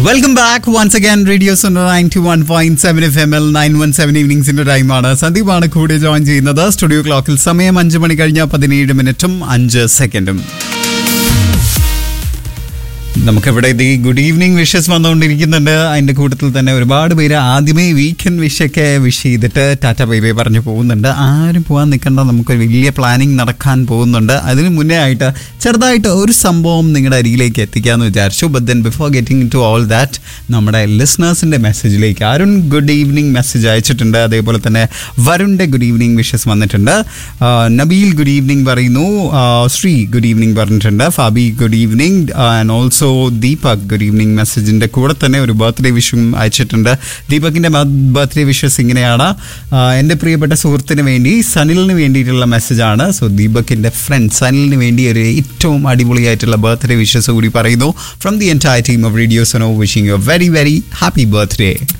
welcome back once again radio ninety one point seven F M L nine one seven ഈവനിങ്സിന്റെ ടൈമാണ് സന്ദീപാണ് കൂടെ join ചെയ്യുന്നത് studio ക്ലോക്കിൽ സമയം അഞ്ച് മണി കഴിഞ്ഞ പതിനേഴ് മിനിറ്റും അഞ്ച് സെക്കൻഡും നമുക്കിവിടെ ഇത് ഗുഡ് ഈവനിങ് വിഷസ് വന്നുകൊണ്ടിരിക്കുന്നുണ്ട് അതിന്റെ കൂട്ടത്തിൽ തന്നെ ഒരുപാട് പേര് ആദ്യമേ വീക്കെൻഡ് വിഷൊക്കെ വിഷ് ചെയ്തിട്ട് ടാറ്റ ബൈ ബൈ പറഞ്ഞു പോകുന്നുണ്ട് ആരും പോകാൻ നിൽക്കേണ്ട നമുക്ക് വലിയ പ്ലാനിങ് നടക്കാൻ പോകുന്നുണ്ട് അതിന് മുന്നേ ആയിട്ട് ചെറുതായിട്ട് ഒരു സംഭവം നിങ്ങളുടെ അരികിലേക്ക് എത്തിക്കാമെന്ന് വിചാരിച്ചു but then before getting to all that നമ്മുടെ ലിസണേഴ്സിന്റെ മെസ്സേജിലേക്ക് അരുൺ ഗുഡ് ഈവനിങ് മെസ്സേജ് അയച്ചിട്ടുണ്ട് അതേപോലെ തന്നെ വരുണിന്റെ ഗുഡ് ഈവനിങ് വിഷസ് വന്നിട്ടുണ്ട് ആ, നബീൽ ഗുഡ് ഈവനിങ് പറയുന്നു ആ, ശ്രീ ഗുഡ് ഈവനിങ് പറഞ്ഞിട്ടുണ്ട് Fabi good evening and also Deepak good evening മെസ്സേജിന്റെ കൂടെ തന്നെ ഒരു ബർത്ത്ഡേ വിഷും അയച്ചിട്ടുണ്ട് ദീപകിന്റെ ബർത്ത്ഡേ വിഷസ് ഇങ്ങനെയാണ് ആ, എൻ്റെ പ്രിയപ്പെട്ട സുഹൃത്തിന് വേണ്ടി സനിലിന് വേണ്ടിയിട്ടുള്ള മെസ്സേജാണ് സോ ദീപകിന്റെ ഫ്രണ്ട് സനിലിന് വേണ്ടി ഒരു ഏറ്റവും അടിപൊളിയായിട്ടുള്ള ബർത്ത്ഡേ വിഷസ് കൂടി പറയുന്നു from the entire team of radio Sano wishing you very very happy birthday